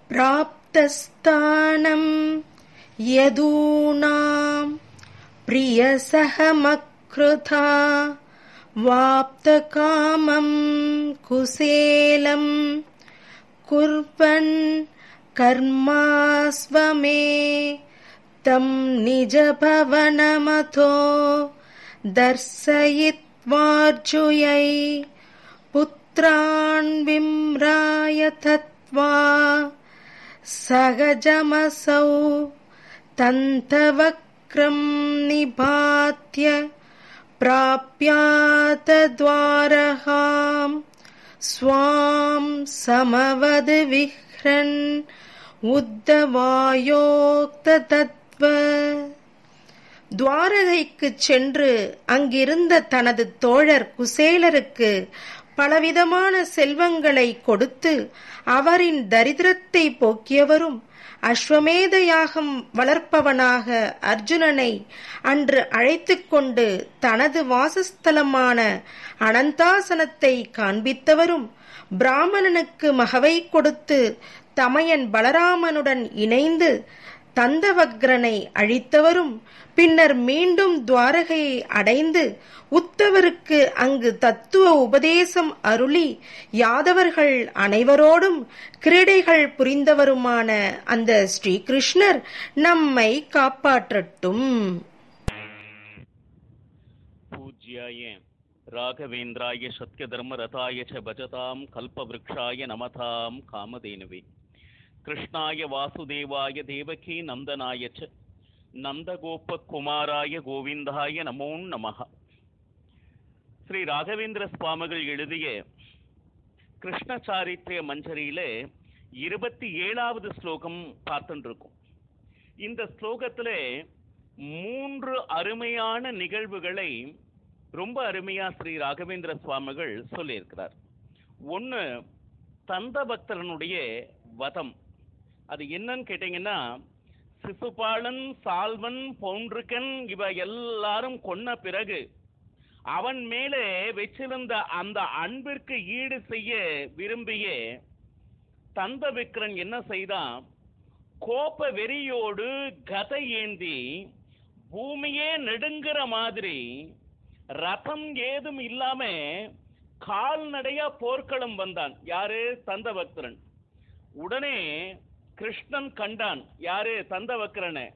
प्राप्तस्थानम् यदूनाम् प्रियसहमकृथा वाप्तकामम् कुसेलम् कुर्वन् कर्मास्वमे तं निजभवनमथो दर्शयित्वार्जुयै पुत्रान् विम्राय तत्त्वा सहजमसौ तन्तवक्रं निपात्य प्राप्यातद्वारहाम् स्वां समवद विह्रन् உத்தவாயோக்தத்வ துவாரகைக்குச் சென்று அங்கிருந்த தனது தோழர் குசேலருக்கு பலவிதமான செல்வங்களை கொடுத்து அவரின் தரித்திரத்தை போக்கியவரும் அஸ்வமேத யாகம் வளர்ப்பவனாக அர்ஜுனனை அன்று அழைத்துக் கொண்டு தனது வாசஸ்தலமான அனந்தாசனத்தை காண்பித்தவரும் பிராமணனுக்கு மகவை கொடுத்து தமையன் பலராமனுடன் இணைந்து தந்தவக்ரனை அழித்தவரும் பின்னர் மீண்டும் துவாரகையை அடைந்து உத்தவருக்கு அங்கு தத்துவ உபதேசம் அருளி யாதவர்கள் அனைவரோடும் கிரீடைகள் புரிந்தவருமான அந்த ஸ்ரீகிருஷ்ணர் நம்மை காப்பாற்றட்டும் पूज्याय राघवेन्द्राय सत्यधर्मरताय च भजतां कल्पवृक्षाय नमतां कामधेनुवे कृष्णाय वासुदेवाय देवकी नन्दनाय च நந்தகோபகுமாராய கோவிந்தாய நமோ நமः ஸ்ரீ ராகவேந்திர சுவாமிகள் எழுதிய கிருஷ்ண சாரித்ய மஞ்சரியில இருபத்தி ஏழாவது ஸ்லோகம் பார்த்துட்டு இருக்கோம் இந்த ஸ்லோகத்துல மூன்று அருமையான நிகழ்வுகளை ரொம்ப அருமையா ஸ்ரீ ராகவேந்திர சுவாமிகள் சொல்லியிருக்கிறார் ஒன்று தந்த பக்தரனுடைய வதம் அது என்னன்னு கேட்டீங்கன்னா சிசுபாலன் சால்வன் பவுன்றுக்கன் இவ எல்லாரும் கொன்ன பிறகு அவன் மேலே வச்சிருந்த அந்த அன்பிற்கு ஈடு செய்ய விரும்பிய தந்த விக்ரன் என்ன செய்தான் கோப வெறியோடு கதை ஏந்தி பூமியே நெடுங்கிற மாதிரி ரதம் ஏதும் இல்லாம கால்நடையா போர்க்களம் வந்தான் யாரு தந்தபக்தரன் உடனே கிருஷ்ணன் கண்டான் யாரு தந்தவக்ரனை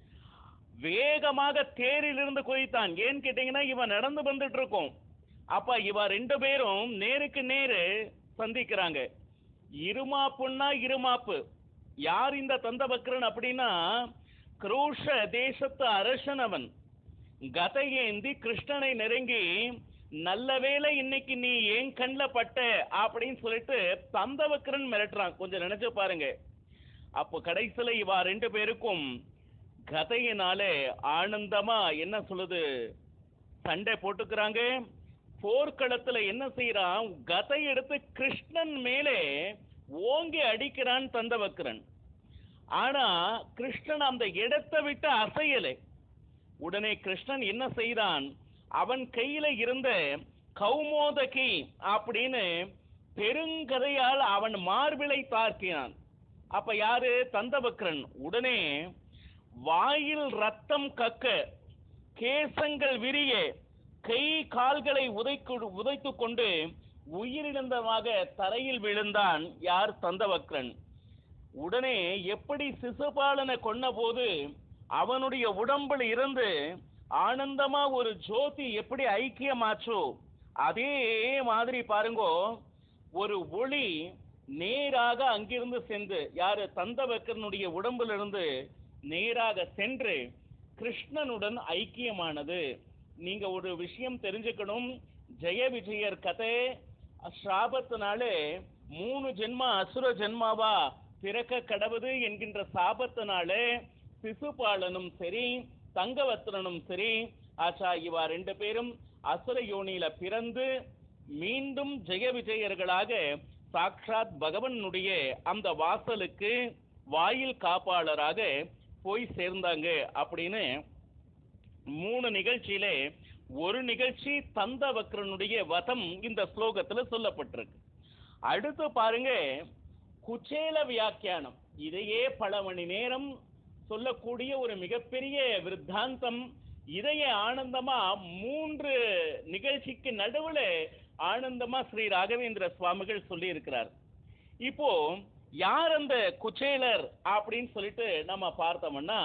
வேகமாக தேரிலிருந்து குதித்தான் ஏன்னு கேட்டீங்கன்னா இவன் நடந்து வந்துட்டு இருக்கும் அப்ப இவ ரெண்டு பேரும் நேருக்கு நேரு சந்திக்கிறாங்க இருமாப்புன்னா இருமாப்பு யார் இந்த தந்தபக்ரன் அப்படின்னா குரூஷ தேசத்து அரசன் அவன் கதையேந்தி கிருஷ்ணனை நெருங்கி நல்ல வேளை இன்னைக்கு நீ ஏன் கண்ணில் பட்ட அப்படின்னு சொல்லிட்டு தந்தவக்கரன் மிரட்டுறான் கொஞ்சம் நினைச்சு பாருங்க அப்போ கடைசியில இவா ரெண்டு பேருக்கும் கதையினாலே ஆனந்தமா என்ன சொல்லுது சண்டை போட்டுக்கிறாங்க போர்க்களத்துல என்ன செய்யறான் கதை எடுத்து கிருஷ்ணன் மேலே ஓங்கி அடிக்கிறான் தந்தவக்கரன் ஆனா கிருஷ்ணன் அந்த இடத்தை விட்டு அசையலை உடனே கிருஷ்ணன் என்ன செய்தான் அவன் கையில இருந்த கௌமோதகி அப்படின்னு பெருங்கதையால் அவன் மார்பிளை தாக்கினான் அப்ப யாரு தந்தபக்ரன் உடனே வாயில் ரத்தம் கக்க கேசங்கள் விரிய கை கால்களை உதைக்கு உதைத்து கொண்டு உயிரிழந்தமாக தரையில் விழுந்தான் யார் தந்தவக்ரன் உடனே எப்படி சிசுபாலனை கொன்ன போது அவனுடைய உடம்பில் இருந்து ஆனந்தமா ஒரு ஜோதி எப்படி ஐக்கியமாச்சோ அதே மாதிரி பாருங்கோ ஒரு ஒளி நேராக அங்கிருந்து சென்று யாரு தந்தவக்கரனுடைய உடம்பிலிருந்து நேராக சென்று கிருஷ்ணனுடன் ஐக்கியமானது நீங்க ஒரு விஷயம் தெரிஞ்சுக்கணும் ஜெய விஜயர் கதை சாபத்தினாலே மூணு ஜென்மா அசுர ஜென்மாவா பிறக்க கடவுது என்கின்ற சாபத்தினாலே சிசுபாலனும் சரி தங்கவத்திரனும் சரி ஆச்சா இவா ரெண்டு பேரும் அசுர யோனியில பிறந்து மீண்டும் ஜெய விஜயர்களாக சாக்ஷாத் பகவனுடைய அந்த வாசலுக்கு வாயில் காப்பாளராக போய் சேர்ந்தாங்க அப்படின்னு மூணு நிகழ்ச்சியிலே ஒரு நிகழ்ச்சி தந்தவக்ரனுடைய வதம் இந்த ஸ்லோகத்துல சொல்லப்பட்டிருக்கு அடுத்து பாருங்க குச்சேல வியாக்கியானம் இதையே பல மணி நேரம் சொல்லக்கூடிய ஒரு மிகப்பெரிய விருத்தாந்தம் இதைய ஆனந்தமா மூன்று நிகழ்ச்சிக்கு நடுவுல ஆனந்தமா ஸ்ரீ ராகவேந்திர சுவாமிகள் சொல்லி இருக்கிறார் இப்போ யார் அந்த குச்சேலர் அப்படின்னு சொல்லிட்டு நம்ம பார்த்தோம்னா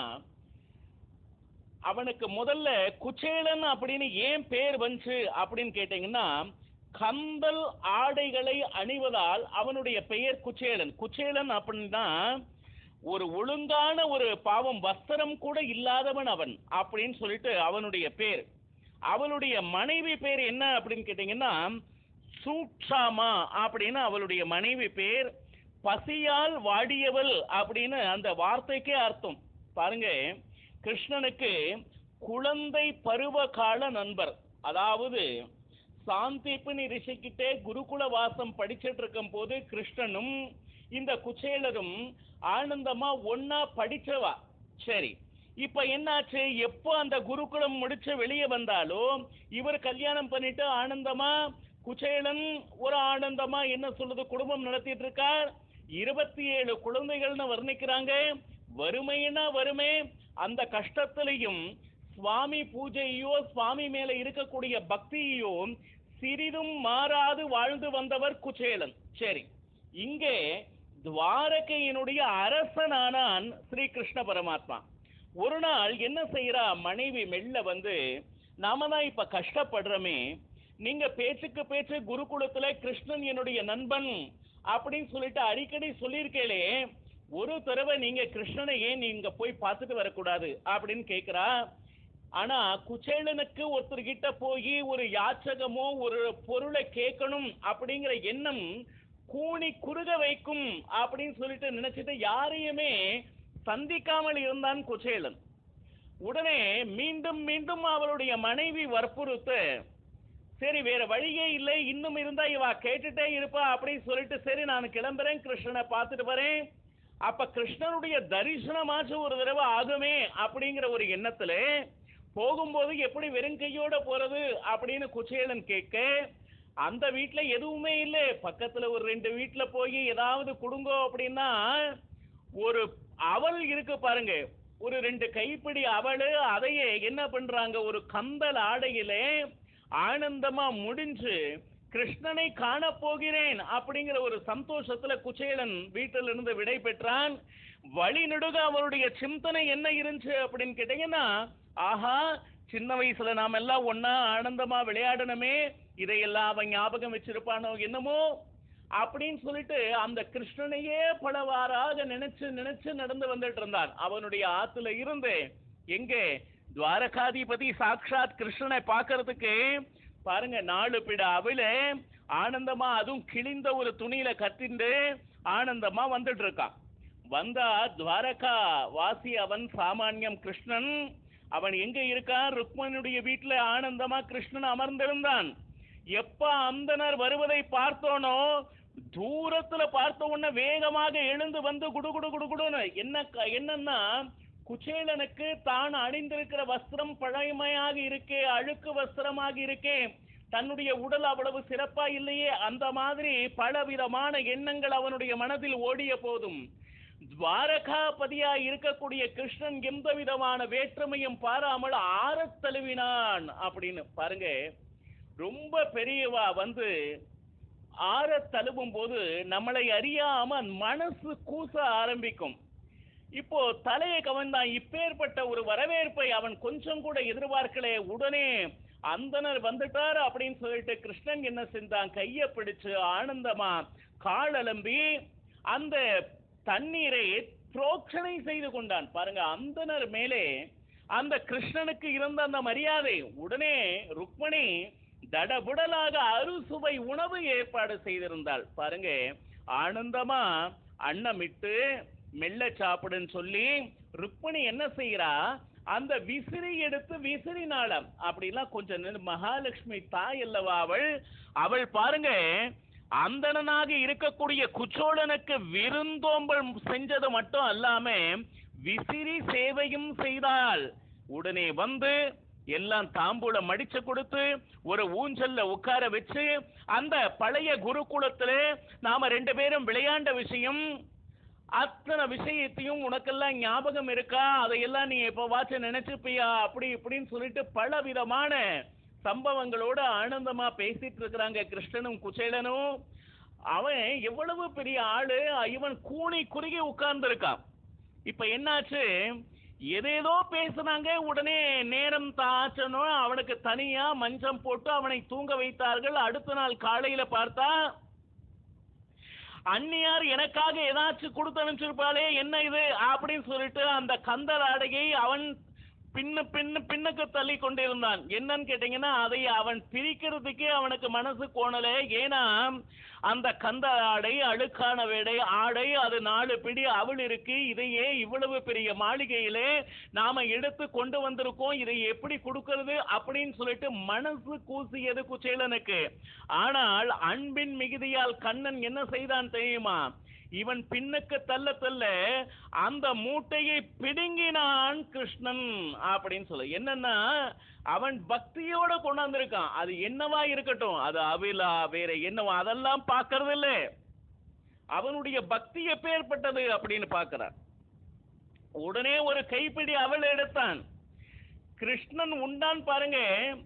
அவனுக்கு முதல்ல குச்சேலன் அப்படின்னு ஏன் பேர் வந்துச்சு அப்படின்னு கேட்டீங்கன்னா கந்தல் ஆடைகளை அணிவதால் அவனுடைய பெயர் குச்சேலன் குச்சேலன் அப்படின்னா ஒரு ஒழுங்கான ஒரு பாவம் வஸ்திரம் கூட இல்லாதவன் அவன் அப்படின்னு சொல்லிட்டு அவனுடைய பேர் அவளுடைய மனைவி பேர் என்ன அப்படின்னு கேட்டீங்கன்னா சூட்சாமா அப்படின்னு அவளுடைய மனைவி பேர் பசியால் வாடியவள் அப்படின்னு அந்த வார்த்தைக்கே அர்த்தம் பாருங்க கிருஷ்ணனுக்கு குழந்தை பருவ கால நண்பர் அதாவது சாந்திப்பினி ரிஷிக்கிட்டே குருகுல வாசம் படிச்சிட்டு இருக்கும் போது கிருஷ்ணனும் இந்த குச்சேலரும் ஆனந்தமா ஒன்னா படிச்சவா சரி இப்ப என்னாச்சு எப்போ அந்த குருகுலம் முடிச்சு வெளியே வந்தாலோ இவர் கல்யாணம் பண்ணிட்டு ஆனந்தமா குச்சேலன் ஒரு ஆனந்தமா என்ன சொல்லுது குடும்பம் நடத்திட்டு இருக்கார் இருபத்தி ஏழு குழந்தைகள்னு வர்ணிக்கிறாங்க வறுமைன்னா வறுமை அந்த கஷ்டத்திலையும் சுவாமி பூஜையோ சுவாமி மேல இருக்கக்கூடிய பக்தியோ சிறிதும் மாறாது வாழ்ந்து வந்தவர் குச்சேலன் சரி இங்கே துவாரகையினுடைய அரசனானான் ஸ்ரீ கிருஷ்ண பரமாத்மா ஒரு நாள் என்ன செய்யறா மனைவி மெல்ல வந்து நாம தான் இப்ப கஷ்டப்படுறோமே நீங்க பேச்சுக்கு பேச்சு குருகுலத்துல கிருஷ்ணன் என்னுடைய நண்பன் அப்படின்னு சொல்லிட்டு அடிக்கடி சொல்லியிருக்கேளே ஒரு தடவை நீங்க கிருஷ்ணனை ஏன் நீங்க போய் பார்த்துட்டு வரக்கூடாது அப்படின்னு கேக்குறா ஆனா குச்சேலனுக்கு ஒருத்தர்கிட்ட போய் ஒரு யாச்சகமோ ஒரு பொருளை கேட்கணும் அப்படிங்கிற எண்ணம் கூனி குறுக வைக்கும் அப்படின்னு சொல்லிட்டு நினைச்சிட்டு யாரையுமே சந்திக்காமல் இருந்தான் குச்சேலன் உடனே மீண்டும் மீண்டும் அவளுடைய மனைவி வற்புறுத்த சரி வேற வழியே இல்லை இன்னும் இருந்தா இவா கேட்டுட்டே இருப்பா அப்படின்னு சொல்லிட்டு சரி நான் கிளம்புறேன் கிருஷ்ணனை பார்த்துட்டு வரேன் அப்ப கிருஷ்ணனுடைய தரிசனமாச்சும் ஒரு தடவை ஆகுமே அப்படிங்கிற ஒரு எண்ணத்துல போகும்போது எப்படி வெறும் கையோட போறது அப்படின்னு குச்சேலன் கேட்க அந்த வீட்ல எதுவுமே இல்லை பக்கத்துல ஒரு ரெண்டு வீட்ல போய் ஏதாவது கொடுங்கோ அப்படின்னா ஒரு அவல் இருக்கு பாருங்க ஒரு ரெண்டு கைப்பிடி அவளு அதையே என்ன பண்றாங்க ஒரு கந்தல் ஆடையிலே ஆனந்தமா முடிஞ்சு கிருஷ்ணனை காண போகிறேன் அப்படிங்கிற ஒரு சந்தோஷத்துல குச்சேலன் வீட்டில இருந்து விடை பெற்றான் வழி நெடுக அவருடைய சிந்தனை என்ன இருந்துச்சு அப்படின்னு கேட்டீங்கன்னா ஆஹா சின்ன வயசுல நாம எல்லாம் ஒன்னா ஆனந்தமா விளையாடணுமே இதையெல்லாம் அவன் ஞாபகம் வச்சிருப்பானோ என்னமோ அப்படின்னு சொல்லிட்டு அந்த கிருஷ்ணனையே பலவாறாக நினைச்சு நினைச்சு நடந்து வந்துட்டு இருந்தான் அவனுடைய ஆத்துல இருந்து எங்கே துவாரகாதிபதி சாக்ஷாத் கிருஷ்ணனை பார்க்கறதுக்கு பாருங்க நாலு பிட அவில ஆனந்தமா அதுவும் கிழிந்த ஒரு துணியில கத்திண்டு ஆனந்தமா வந்துட்டு இருக்கான் வந்தா துவாரகா வாசி அவன் சாமானியம் கிருஷ்ணன் அவன் எங்க இருக்கான் ருக்மனுடைய வீட்டுல ஆனந்தமா கிருஷ்ணன் அமர்ந்திருந்தான் எப்ப அந்தனர் வருவதை பார்த்தோனோ தூரத்துல பார்த்த உடனே வேகமாக எழுந்து வந்து குடு குடு குடு குடுன்னு என்ன க- என்னன்னா குச்சேலனுக்கு தான் அணிந்திருக்கிற வஸ்திரம் பழமையாக இருக்கே அழுக்கு வஸ்திரமாக இருக்கே தன்னுடைய உடல் அவ்வளவு சிறப்பா இல்லையே அந்த மாதிரி பலவிதமான எண்ணங்கள் அவனுடைய மனதில் ஓடிய போதும் துவாரகாபதியா இருக்கக்கூடிய கிருஷ்ணன் எந்த விதமான வேற்றுமையும் பாராமல் ஆறத் தழுவினான் அப்படின்னு பாருங்க ரொம்ப பெரியவா வந்து ஆற தழுவும் போது நம்மளை அறியாம மனசு கூச ஆரம்பிக்கும் இப்போ தலையை கவர்ந்தான் இப்பேற்பட்ட ஒரு வரவேற்பை அவன் கொஞ்சம் கூட எதிர்பார்க்கல உடனே அந்தனர் வந்துட்டார் அப்படின்னு சொல்லிட்டு கிருஷ்ணன் என்ன செஞ்சான் கைய பிடிச்சு ஆனந்தமா கால் அலம்பி அந்த தண்ணீரை புரோக்ஷனை செய்து கொண்டான் பாருங்க அந்தனர் மேலே அந்த கிருஷ்ணனுக்கு இருந்த அந்த மரியாதை உடனே ருக்மணி தடபுடலாக அறுசுவை உணவு ஏற்பாடு செய்திருந்தாள் பாருங்க ஆனந்தமா அன்னமிட்டு மெல்ல சாப்பிடுன்னு சொல்லி ருக்மணி என்ன செய்கிறா அந்த விசிறி எடுத்து விசிறினாளாம் அப்படிலாம் கொஞ்சம் நேரம் மகாலட்சுமி தாய் அல்லவா அவள் அவள் பாருங்க அந்தணனாக இருக்கக்கூடிய குச்சோழனுக்கு விருந்தோம்பல் செஞ்சது மட்டும் அல்லாம விசிறி சேவையும் செய்தாள் உடனே வந்து எல்லாம் தாம்பூல மடிச்சு கொடுத்து ஒரு ஊஞ்சல்ல உட்கார வச்சு அந்த பழைய குருகுலத்துல நாம ரெண்டு பேரும் விளையாண்ட விஷயம் அத்தனை விஷயத்தையும் உனக்கெல்லாம் ஞாபகம் இருக்கா அதையெல்லாம் நீ எப்ப வாட்ச நினைச்சுப்பியா அப்படி இப்படின்னு சொல்லிட்டு பல விதமான சம்பவங்களோட ஆனந்தமா பேசிட்டு இருக்கிறாங்க கிருஷ்ணனும் குச்சேலனும் அவன் எவ்வளவு பெரிய ஆளு இவன் கூனி குறுகி உட்கார்ந்து இருக்கான் இப்ப என்னாச்சு எதேதோ பேசுனாங்க உடனே நேரம் தாச்சனும் அவனுக்கு தனியா மஞ்சம் போட்டு அவனை தூங்க வைத்தார்கள் அடுத்த நாள் காலையில பார்த்தா அந்நியார் எனக்காக ஏதாச்சும் கொடுத்து அனுப்பிச்சிருப்பாளே என்ன இது அப்படின்னு சொல்லிட்டு அந்த கந்தர் ஆடையை அவன் பின்னு பின்னு பின்னுக்கு தள்ளி கொண்டிருந்தான் என்னன்னு கேட்டீங்கன்னா அதை அவன் பிரிக்கிறதுக்கே அவனுக்கு மனசு கோணல ஏன்னா அந்த கந்த ஆடை அழுக்கான வேடை ஆடை அது நாலு பிடி அவள் இருக்கு இதையே இவ்வளவு பெரிய மாளிகையிலே நாம எடுத்து கொண்டு வந்திருக்கோம் இதை எப்படி கொடுக்கறது அப்படின்னு சொல்லிட்டு மனசு கூசியது குச்சேலனுக்கு ஆனால் அன்பின் மிகுதியால் கண்ணன் என்ன செய்தான் தெரியுமா இவன் பின்னுக்கு தள்ள தள்ள அந்த மூட்டையை பிடுங்கினான் கிருஷ்ணன் அப்படின்னு சொல்ல என்னன்னா அவன் பக்தியோட கொண்டாந்துருக்கான் அது என்னவா இருக்கட்டும் அது அவிலா வேற என்னவா அதெல்லாம் பார்க்கறது இல்ல அவனுடைய பக்தி எப்பேற்பட்டது அப்படின்னு பார்க்கிறான் உடனே ஒரு கைப்பிடி அவள் எடுத்தான் கிருஷ்ணன் உண்டான் பாருங்க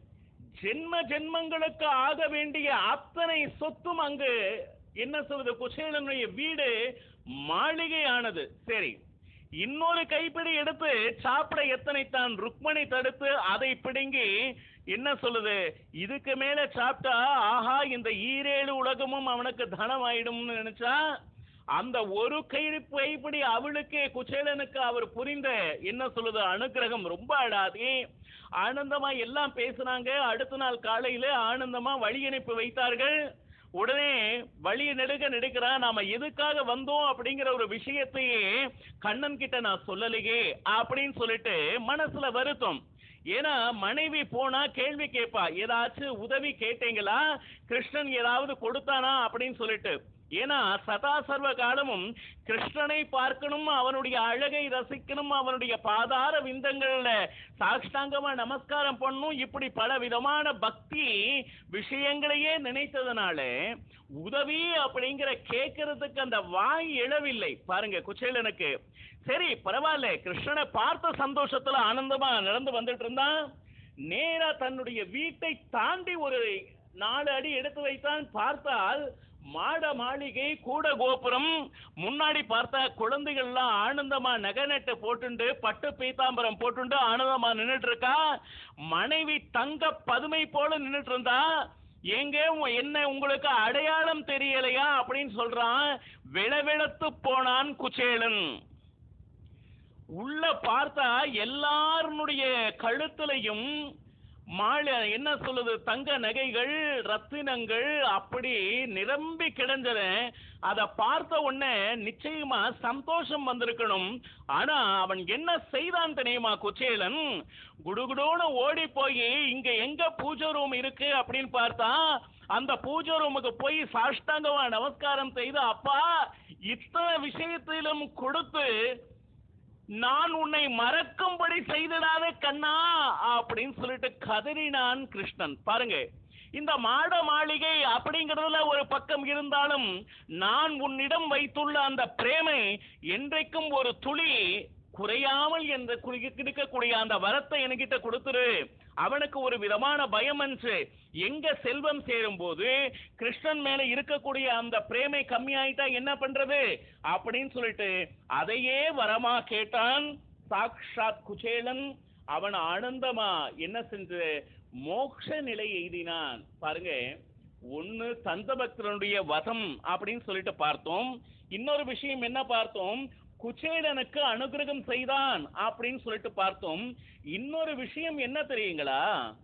ஜென்ம ஜென்மங்களுக்கு ஆக வேண்டிய அத்தனை சொத்தும் அங்கு என்ன சொல்றது குசேலனுடைய வீடு மாளிகையானது சரி இன்னொரு கைப்பிடி எடுத்து சாப்பிட எத்தனை தான் ருக்மணி தடுத்து அதை பிடுங்கி என்ன சொல்லுது இதுக்கு மேல சாப்பிட்டா ஆஹா இந்த ஈரேழு உலகமும் அவனுக்கு தனம் ஆயிடும்னு நினைச்சா அந்த ஒரு கைப்பிடி அவளுக்கு குச்சேலனுக்கு அவர் புரிந்த என்ன சொல்லுது அனுக்கிரகம் ரொம்ப அடாதி ஆனந்தமா எல்லாம் பேசுனாங்க அடுத்த நாள் காலையில ஆனந்தமா வழி அனுப்பி வைத்தார்கள் உடனே வழி நெடுக நெடுக்கிறான் நாம எதுக்காக வந்தோம் அப்படிங்கிற ஒரு விஷயத்தையே கண்ணன் கிட்ட நான் சொல்லலையே அப்படின்னு சொல்லிட்டு மனசுல வருத்தம் ஏன்னா மனைவி போனா கேள்வி கேட்பா ஏதாச்சும் உதவி கேட்டீங்களா கிருஷ்ணன் ஏதாவது கொடுத்தானா அப்படின்னு சொல்லிட்டு ஏன்னா சதா சர்வ காலமும் கிருஷ்ணனை பார்க்கணும் அவனுடைய அழகை ரசிக்கணும் அவனுடைய பாதார விந்தங்கள்ல சாஷ்டாங்கமா நமஸ்காரம் பண்ணணும் இப்படி பல விதமான பக்தி விஷயங்களையே நினைத்ததுனால உதவி அப்படிங்கிற கேட்கறதுக்கு அந்த வாய் எழவில்லை பாருங்க குச்சேலனுக்கு சரி பரவாயில்ல கிருஷ்ணனை பார்த்த சந்தோஷத்துல ஆனந்தமா நடந்து வந்துட்டு இருந்தான் நேரா தன்னுடைய வீட்டை தாண்டி ஒரு நாலு அடி எடுத்து வைத்தான் பார்த்தால் மாட மாளிகை கூட கோபுரம் முன்னாடி பார்த்தா குழந்தைகள்லாம் ஆனந்தமா நகை நட்டு போட்டுண்டு பட்டு பீதாம்பரம் போட்டுண்டு ஆனந்தமா நின்னுட்டு இருக்கா மனைவி தங்க பதுமை போல நின்னுட்டு இருந்தா எங்க உ- என்ன உங்களுக்கு அடையாளம் தெரியலையா அப்படின்னு சொல்றான் விளவிளத்து போனான் குச்சேலன் உள்ள பார்த்தா எல்லாருடைய கழுத்துலையும் மாலை என்ன சொல்லுது தங்க நகைகள் ரத்தினங்கள் அப்படி நிரம்பி கிடந்தன அத பார்த்த உடனே நிச்சயமா சந்தோஷம் வந்திருக்கணும் ஆனா அவன் என்ன செய்தான் தெரியுமா குச்சேலன் குடுகுடோன்னு ஓடி போய் இங்க எங்க பூஜை ரூம் இருக்கு அப்படின்னு பார்த்தா அந்த பூஜை ரூமுக்கு போய் சாஷ்டாங்கமா நமஸ்காரம் செய்து அப்பா இத்தனை விஷயத்திலும் கொடுத்து நான் உன்னை மறக்கும்படி செய்திடாதே கண்ணா அப்படின்னு சொல்லிட்டு கதறினான் கிருஷ்ணன் பாருங்க இந்த மாட மாளிகை அப்படிங்கிறதுல ஒரு பக்கம் இருந்தாலும் நான் உன்னிடம் வைத்துள்ள அந்த பிரேமை என்றைக்கும் ஒரு துளி குறையாமல் என்ற கிடைக்கக்கூடிய அந்த வரத்தை என்கிட்ட கொடுத்துரு அவனுக்கு ஒரு விதமான பயம் என்று எங்க செல்வம் சேரும் போது கிருஷ்ணன் மேல இருக்கக்கூடிய அந்த பிரேமை கம்மியாயிட்டா என்ன பண்றது அப்படின்னு சொல்லிட்டு அதையே வரமா கேட்டான் சாக்ஷாத் குச்சேலன் அவன் ஆனந்தமா என்ன சென்று மோக்ஷ நிலை எய்தினான் பாருங்க ஒன்னு தந்தபக்தனுடைய வதம் அப்படின்னு சொல்லிட்டு பார்த்தோம் இன்னொரு விஷயம் என்ன பார்த்தோம் குச்சேலனுக்கு அனுகிரகம் செய்தான் அப்படின்னு சொல்லிட்டு பார்த்தோம் இன்னொரு விஷயம் என்ன தெரியுங்களா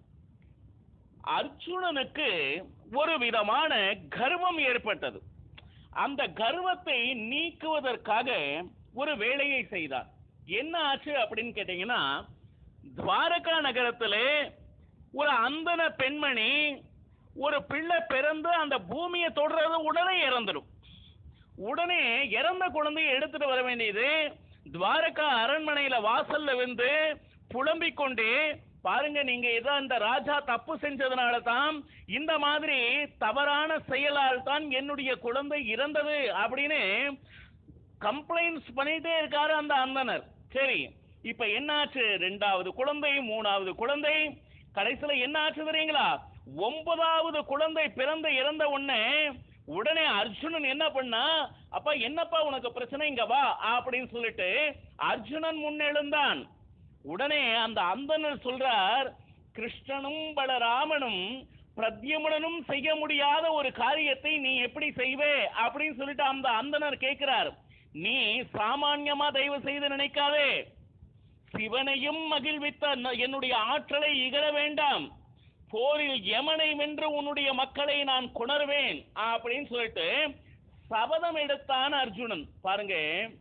அர்ஜுனனுக்கு ஒரு விதமான கர்வம் ஏற்பட்டது அந்த கர்வத்தை நீக்குவதற்காக ஒரு வேலையை செய்தார் என்ன ஆச்சு அப்படின்னு கேட்டீங்கன்னா துவாரகா நகரத்திலே ஒரு அந்தன பெண்மணி ஒரு பிள்ளை பிறந்து அந்த பூமியை தொடுறது உடனே இறந்துடும் உடனே இறந்த குழந்தையை எடுத்துட்டு வர வேண்டியது துவாரகா அரண்மனையில வாசல்ல வந்து புலம்பிக் கொண்டே பாருங்க நீங்க ஏதோ இந்த ராஜா தப்பு செஞ்சதுனால தான் இந்த மாதிரி தவறான செயலால் தான் என்னுடைய குழந்தை இறந்தது அப்படின்னு கம்ப்ளைண்ட்ஸ் பண்ணிட்டே இருக்காரு அந்த அந்தனர் சரி இப்ப என்னாச்சு ரெண்டாவது குழந்தை மூணாவது குழந்தை கடைசியில என்ன ஆச்சு தெரியுங்களா ஒன்பதாவது குழந்தை பிறந்த இறந்த உடனே உடனே அர்ஜுனன் என்ன பண்ணா அப்பா என்னப்பா உனக்கு பிரச்சனை இங்க வா அப்படின்னு சொல்லிட்டு அர்ஜுனன் முன்னெழுந்தான் உடனே அந்த அந்தனர் சொல்றார் கிருஷ்ணனும் பலராமனும் பிரத்யமுடனும் செய்ய முடியாத ஒரு காரியத்தை நீ எப்படி செய்வே அப்படின்னு சொல்லிட்டு அந்த அந்தனர் கேட்கிறார் நீ சாமான்யமா தயவு செய்து நினைக்காதே சிவனையும் மகிழ்வித்த ந- என்னுடைய ஆற்றலை இகழ வேண்டாம் போரில் யமனை வென்று உன்னுடைய மக்களை நான் கொணர்வேன் அப்படின்னு சொல்லிட்டு சபதம் எடுத்தான் அர்ஜுனன் பாருங்க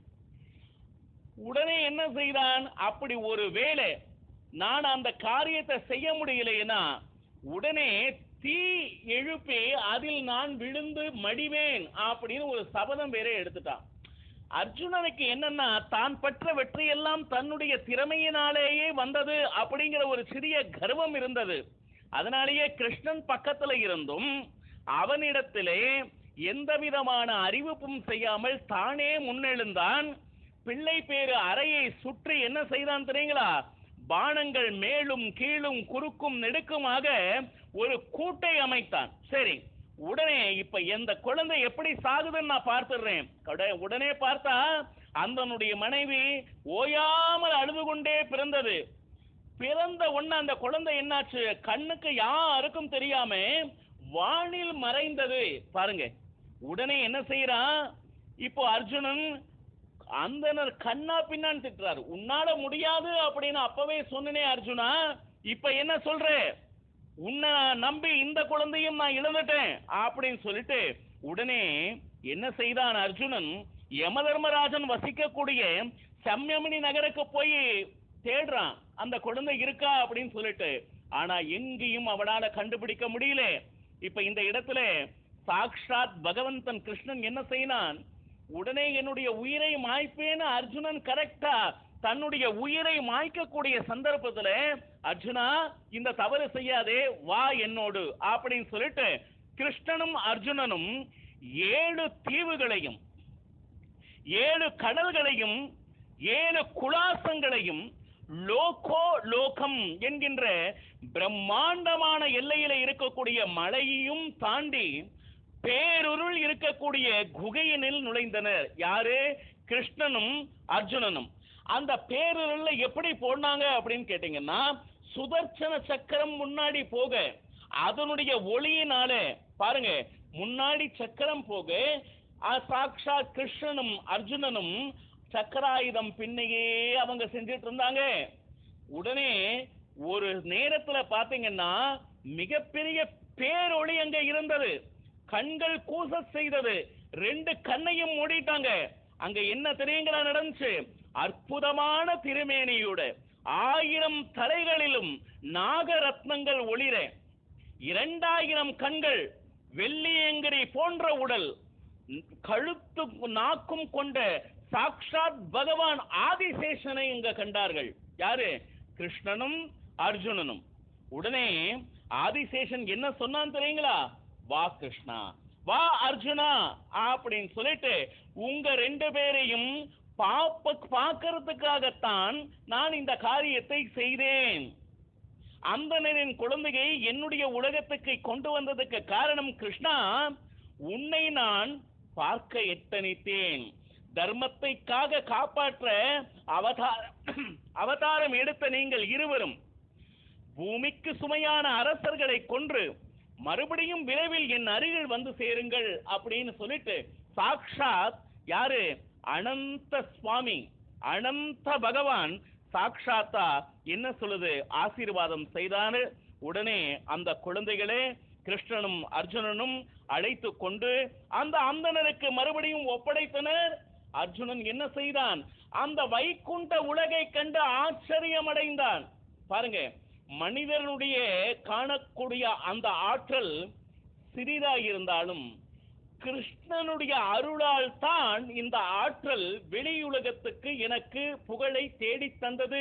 உடனே என்ன செய்தான் அப்படி ஒரு வேளை நான் அந்த காரியத்தை செய்ய முடியலைன்னா உடனே தீ எழுப்பி அதில் நான் விழுந்து மடிவேன் அப்படின்னு ஒரு சபதம் வேற எடுத்துட்டான் அர்ஜுனனுக்கு என்னன்னா தான் பெற்ற வெற்றியெல்லாம் தன்னுடைய திறமையினாலேயே வந்தது அப்படிங்கிற ஒரு சிறிய கர்வம் இருந்தது அதனாலேயே கிருஷ்ணன் பக்கத்துல இருந்தும் அவனிடத்திலே எந்த விதமான அறிவிப்பும் செய்யாமல் தானே முன்னெழுந்தான் பிள்ளை பேரு அறையை சுற்றி என்ன செய்தான் தெரியுங்களா பானங்கள் மேலும் கீழும் குறுக்கும் நெடுக்குமாக ஒரு கூட்டை அமைத்தான் சரி உடனே இப்ப எந்த குழந்தை எப்படி சாகுதுன்னு நான் பார்த்துடுறேன் உட- உடனே பார்த்தா அந்தனுடைய மனைவி ஓயாமல் அழுது கொண்டே பிறந்தது பிறந்த உடனே அந்த குழந்தை என்னாச்சு கண்ணுக்கு யாருக்கும் தெரியாம வானில் மறைந்தது பாருங்க உடனே என்ன செய்யறான் இப்போ அர்ஜுனன் அந்தனர் கண்ணா பின்னான்னு திட்டுறாரு உன்னால முடியாது அப்படின்னு அப்பவே சொன்னனே அர்ஜுனா இப்ப என்ன சொல்ற உன்னை நம்பி இந்த குழந்தையும் நான் இழந்துட்டேன் அப்படின்னு சொல்லிட்டு உடனே என்ன செய்தான் அர்ஜுனன் யமதர்மராஜன் வசிக்கக்கூடிய சம்யமினி நகருக்கு போய் தேடுறான் அந்த குழந்தை இருக்கா அப்படின்னு சொல்லிட்டு ஆனா எங்கேயும் அவனால கண்டுபிடிக்க முடியல இப்ப இந்த இடத்துல சாக்ஷாத் பகவந்தன் கிருஷ்ணன் என்ன செய்யினான் உடனே என்னுடைய உயிரை மாய்ப்பேன்னு அர்ஜுனன் கரெக்டா தன்னுடைய உயிரை மாய்க்கக்கூடிய சந்தர்ப்பத்துல அர்ஜுனா இந்த தவறு செய்யாதே வா என்னோடு அப்படின்னு சொல்லிட்டு கிருஷ்ணனும் அர்ஜுனனும் ஏழு தீவுகளையும் ஏழு கடல்களையும் ஏழு குலாசங்களையும் லோகோ லோகம் என்கின்ற பிரம்மாண்டமான எல்லையில இருக்கக்கூடிய மலையையும் தாண்டி பேருருள் இருக்கக்கூடிய குகையினில் நுழைந்தனர் யாரு கிருஷ்ணனும் அர்ஜுனனும் அந்த பேருருள்ல எப்படி போனாங்க அப்படின்னு கேட்டீங்கன்னா சுதர்சன சக்கரம் முன்னாடி போக அதனுடைய ஒளியினால பாருங்க முன்னாடி சக்கரம் போக அ, சாக்ஷாத் கிருஷ்ணனும் அர்ஜுனனும் சக்கராயுதம் பின்னையே அவங்க செஞ்சிட்டு இருந்தாங்க உடனே ஒரு நேரத்துல பாத்தீங்கன்னா மிகப்பெரிய பேரொளி அங்க இருந்தது கண்கள் கூச செய்தது ரெண்டு கண்ணையும் மூடிட்டாங்க அங்க என்ன தெரியுங்களா நடந்துச்சு அற்புதமான திருமேனியோட ஆயிரம் தலைகளிலும் நாகரத்னங்கள் ஒளிர இரண்டாயிரம் கண்கள் வெள்ளியங்கிரி போன்ற உடல் கழுத்து நாக்கும் கொண்ட சாக்ஷாத் பகவான் ஆதிசேஷனை இங்க கண்டார்கள் யாரு கிருஷ்ணனும் அர்ஜுனனும் உடனே ஆதிசேஷன் என்ன சொன்னான் தெரியுங்களா வா கிருஷ்ணா வா அர்ஜுனா அப்படின்னு சொல்லிட்டு உங்க ரெண்டு பேரையும் பாப்ப பார்க்கறதுக்காகத்தான் நான் இந்த காரியத்தை செய்தேன் அந்தனரின் குழந்தையை என்னுடைய உலகத்துக்கு கொண்டு வந்ததுக்கு காரணம் கிருஷ்ணா உன்னை நான் பார்க்க எத்தனித்தேன் தர்மத்தைக்காக காப்பாற்ற அவதார அவதாரம் எடுத்த நீங்கள் இருவரும் பூமிக்கு சுமையான அரசர்களை கொன்று மறுபடியும் விரைவில் என் அருகில் வந்து சேருங்கள் அப்படின்னு சொல்லிட்டு சாக்ஷாத் யாரு அனந்த சுவாமி அனந்த பகவான் சாக்ஷாத்தா என்ன சொல்லுது ஆசீர்வாதம் செய்தாரு உடனே அந்த குழந்தைகளே கிருஷ்ணனும் அர்ஜுனனும் அழைத்து கொண்டு அந்த அந்தணருக்கு மறுபடியும் ஒப்படைத்தனர் அர்ஜுனன் என்ன செய்தான் அந்த வைகுண்ட உலகை கண்டு ஆச்சரியமடைந்தான் பாருங்க மனிதனுடைய காணக்கூடிய அந்த ஆற்றல் சிறிதாக இருந்தாலும் கிருஷ்ணனுடைய அருளால் தான் இந்த ஆற்றல் வெளியுலகத்துக்கு எனக்கு புகழை தேடித் தந்தது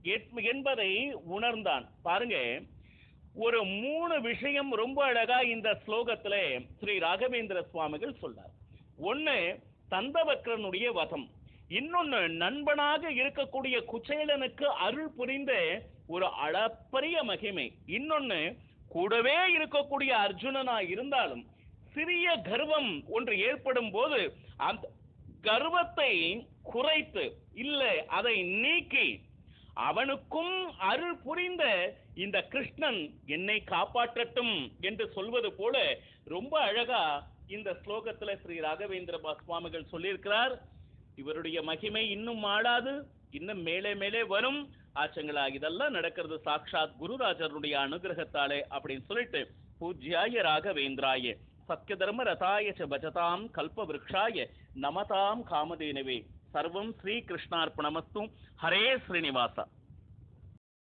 எட்- என்பதை உணர்ந்தான் பாருங்க ஒரு மூணு விஷயம் ரொம்ப அழகா இந்த ஸ்லோகத்துல ஸ்ரீ ராகவேந்திர சுவாமிகள் சொல்றார் ஒண்ணு தந்தவக்ரனுடைய வதம் இன்னொன்னு நண்பனாக இருக்கக்கூடிய குச்சேலனுக்கு அருள் புரிந்த ஒரு அளப்பரிய மகிமை இன்னொன்னு கூடவே இருக்கக்கூடிய அர்ஜுனனா இருந்தாலும் சிறிய கர்வம் ஒன்று ஏற்படும் போது அந்த கர்வத்தை குறைத்து இல்ல அதை நீக்கி அவனுக்கும் அருள் புரிந்த இந்த கிருஷ்ணன் என்னை காப்பாற்றட்டும் என்று சொல்வது போல ரொம்ப அழகா இந்த ஸ்லோகத்துல ஸ்ரீ ராகவேந்திர பா- சுவாமிகள் சொல்லியிருக்கிறார் இவருடைய மகிமை இன்னும் ஆளாது இன்னும் மேலே மேலே வரும் ஆச்சங்களா இதெல்லாம் நடக்கிறது சாக்ஷாத் குருராஜருடைய அனுகிரகத்தாலே அப்படின்னு சொல்லிட்டு பூஜ்யாய ராகவேந்திராய சத்ய தர்ம ரதாய ச பஜதாம் கல்ப விருக்ஷாய நமதாம் காமதேனவே சர்வம் ஸ்ரீ கிருஷ்ணார்ப்பணமஸ்து ஹரே ஸ்ரீனிவாசா